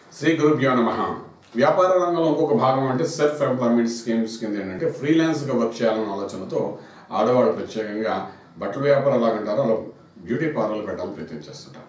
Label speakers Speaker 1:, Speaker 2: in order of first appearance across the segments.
Speaker 1: శ్రీ గురుభ్యో నమ వ్యాపార రంగంలో ఇంకొక భాగం అంటే సెల్ఫ్ ఎంప్లాయ్మెంట్ స్కీమ్స్ కింద ఏంటంటే ఫ్రీలాన్స్గా వర్క్ చేయాలన్న ఆలోచనతో ఆడవాళ్ళు ప్రత్యేకంగా బట్టల వ్యాపారం ఎలాగంటారో అలా బ్యూటీ పార్లర్లు పెట్టాలని ప్రయత్నం చేస్తుంటారు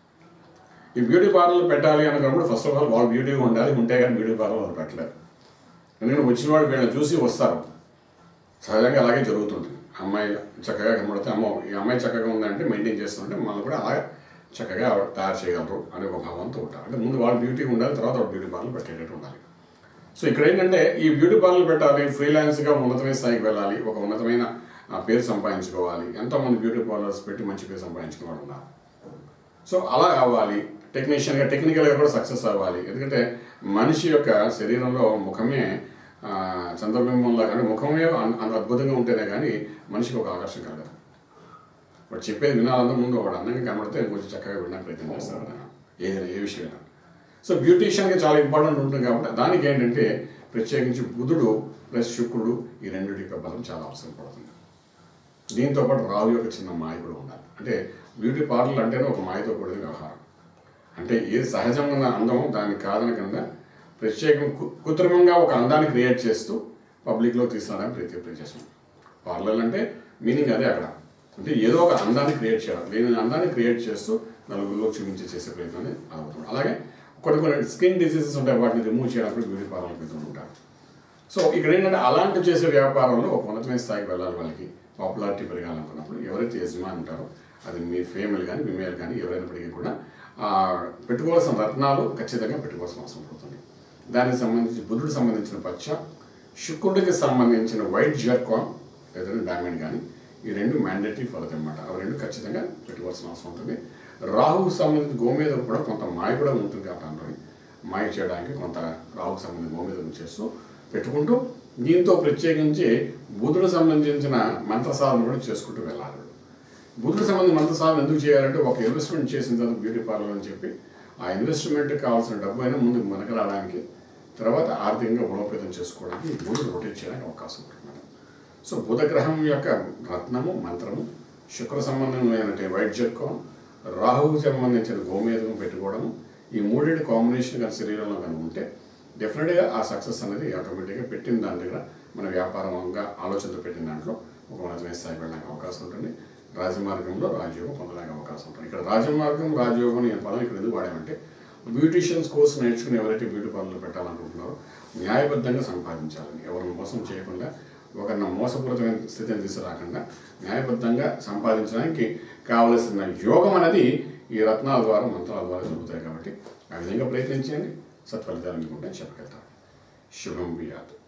Speaker 1: ఈ బ్యూటీ పార్లర్లు పెట్టాలి అనుకున్నప్పుడు ఫస్ట్ ఆఫ్ ఆల్ వాళ్ళు బ్యూటీగా ఉండాలి ఉంటే కానీ బ్యూటీ పార్లర్ వాళ్ళు పెట్టలేరు ఎందుకంటే వచ్చిన వాళ్ళు వీళ్ళని చూసి వస్తారు సహజంగా అలాగే జరుగుతుంది అమ్మాయి చక్కగా కనబడితే అమ్మ ఈ అమ్మాయి చక్కగా ఉందంటే మెయింటైన్ చేస్తుంటే మనం కూడా అలాగే చక్కగా ఆవిడ తయారు చేయగలరు అనే ఒక భావంతో ఉంటారు అంటే ముందు వాళ్ళు బ్యూటీ ఉండాలి తర్వాత వాళ్ళు బ్యూటీ పార్లర్ పెట్టేటట్టు ఉండాలి సో ఇక్కడ ఏంటంటే ఈ బ్యూటీ పార్లర్ పెట్టాలి ఫ్రీలాన్స్గా ఉన్నతమైన స్థాయికి వెళ్ళాలి ఒక ఉన్నతమైన ఆ, పేరు సంపాదించుకోవాలి ఎంతోమంది బ్యూటీ పార్లర్స్ పెట్టి మంచి పేరు సంపాదించుకునే వాళ్ళు ఉన్నారు సో అలా అవ్వాలి టెక్నీషియన్గా టెక్నికల్గా కూడా సక్సెస్ అవ్వాలి ఎందుకంటే మనిషి యొక్క శరీరంలో ముఖమే ఆ, చంద్రబింబంలా కానీ ముఖమే అన్- అంత అద్భుతంగా ఉంటేనే కానీ మనిషికి ఒక ఆకర్షణ కలగదు వాడు చెప్పేది వినాలంటే ముందు వాడు అందంగా కనబడితే కొంచెం చక్కగా వినడానికి ప్రయత్నం చేస్తారు ఆయన ఏదైనా ఏ విషయమైనా సో బ్యూటీషియన్కి చాలా ఇంపార్టెంట్ ఉంటుంది కాబట్టి దానికి ఏంటంటే ప్రత్యేకించి బుధుడు ప్లస్ శుక్రుడు ఈ రెండింటి యొక్క బలం చాలా అవసరం పడుతుంది దీంతో పాటు రావు యొక్క చిన్న మాయ కూడా ఉండాలి అంటే బ్యూటీ పార్లర్ అంటేనే ఒక మాయతో కూడిన వ్యవహారం అంటే ఏది సహజంగా ఉన్న అందం దాన్ని కాదనకుండా ప్రత్యేకం కు- కృత్రిమంగా ఒక అందాన్ని క్రియేట్ చేస్తూ పబ్లిక్లో తీసుకురావడానికి ప్రయత్నం చేస్తాం పార్లర్ అంటే మీనింగ్ అదే అక్కడ అంటే ఏదో ఒక అందాన్ని క్రియేట్ చేయడం లేని అందాన్ని క్రియేట్ చేస్తూ నలుగురిలో చూపించి చేసే ప్రయత్నం అవుతుంది అలాగే కొన్ని కొన్ని స్కిన్ డిసీజెస్ ఉంటాయి వాటిని రిమూవ్ చేయడానికి బ్యూటీ పార్లర్ పెడుతూ ఉంటారు సో ఇక్కడ ఏంటంటే అలాంటి చేసే వ్యాపారంలో ఒక ఉన్నతమైన స్థాయికి వెళ్ళాలి వాళ్ళకి పాపులారిటీ పెరగాలనుకున్నప్పుడు ఎవరైతే యజమాని ఉంటారో అది మీ ఫేమిల్ కానీ మీ మేల్ కానీ ఎవరైనప్పటికీ కూడా ఆ, పెట్టుకోవాల్సిన రత్నాలు ఖచ్చితంగా పెట్టుకోవాల్సిన అవసరం పడుతుంది దానికి సంబంధించి బుధుడికి సంబంధించిన పచ్చ శుక్రుడికి సంబంధించిన వైట్ జర్కాన్ లేదంటే డైమండ్ కానీ ఈ రెండు మ్యాండేటరీ ఫలితం అనమాట అవి రెండు ఖచ్చితంగా పెట్టుకోవాల్సిన అవసరం ఉంటుంది రాహుకు సంబంధించి గోమేదం కూడా కొంత మాయ కూడా ఉంటుంది కాబట్టి అందులో మాయ చేయడానికి కొంత రాహుకు సంబంధించిన గోమేదం చేస్తూ పెట్టుకుంటూ దీంతో ప్రత్యేకించి బుధుడు సంబంధించిన మంత్ర సాధన కూడా చేసుకుంటూ వెళ్ళాలి బుధుడు సంబంధించిన మంత్ర సాధన ఎందుకు చేయాలంటే ఒక ఇన్వెస్ట్మెంట్ చేసిన తర్వాత బ్యూటీ పార్లర్ అని చెప్పి ఆ ఇన్వెస్ట్మెంట్కి కావాల్సిన డబ్బు అయినా ముందు మనకు రావడానికి తర్వాత ఆర్థికంగా బలోపేతం చేసుకోవడానికి ఈ బుధుడు రొటేట్ చేయడానికి అవకాశం ఉంటుంది సో బుధ గ్రహం యొక్క రత్నము మంత్రము శుక్ర సంబంధమైన వైట్ జర్కం రాహువుకు సంబంధించిన గోమేధం పెట్టుకోవడము ఈ మూడింటి కాంబినేషన్ కానీ శరీరంలో కానీ ఉంటే డెఫినెట్గా ఆ సక్సెస్ అనేది ఆటోమేటిక్గా పెట్టిన దాని దగ్గర మన వ్యాపారంగా ఆలోచనతో పెట్టిన దాంట్లో ఒక ఉన్నతమైన స్థాయికి వెళ్ళడానికి అవకాశం ఉంటుంది రాజమార్గంలో రాజయోగం పొందడానికి అవకాశం ఉంటుంది ఇక్కడ రాజమార్గం రాజయోగం అనే పదం ఇక్కడ ఎందుకు వాడామంటే బ్యూటీషియన్స్ కోర్స్ నేర్చుకుని ఎవరైతే బ్యూటీ పార్లర్ పెట్టాలనుకుంటున్నారో న్యాయబద్ధంగా సంపాదించాలని ఎవరిని మోసం చేయకుండా ఒకరిని మోసపూరితమైన స్థితిని తీసుకురాకుండా న్యాయబద్ధంగా సంపాదించడానికి కావలసిన యోగం అనేది ఈ రత్నాల ద్వారా మంత్రాల ద్వారా జరుగుతాయి కాబట్టి ఆ విధంగా ప్రయత్నించండి సత్ఫలితాలు మీకు ఉంటాయని చెప్పగలుగుతాను శుభం బియాత్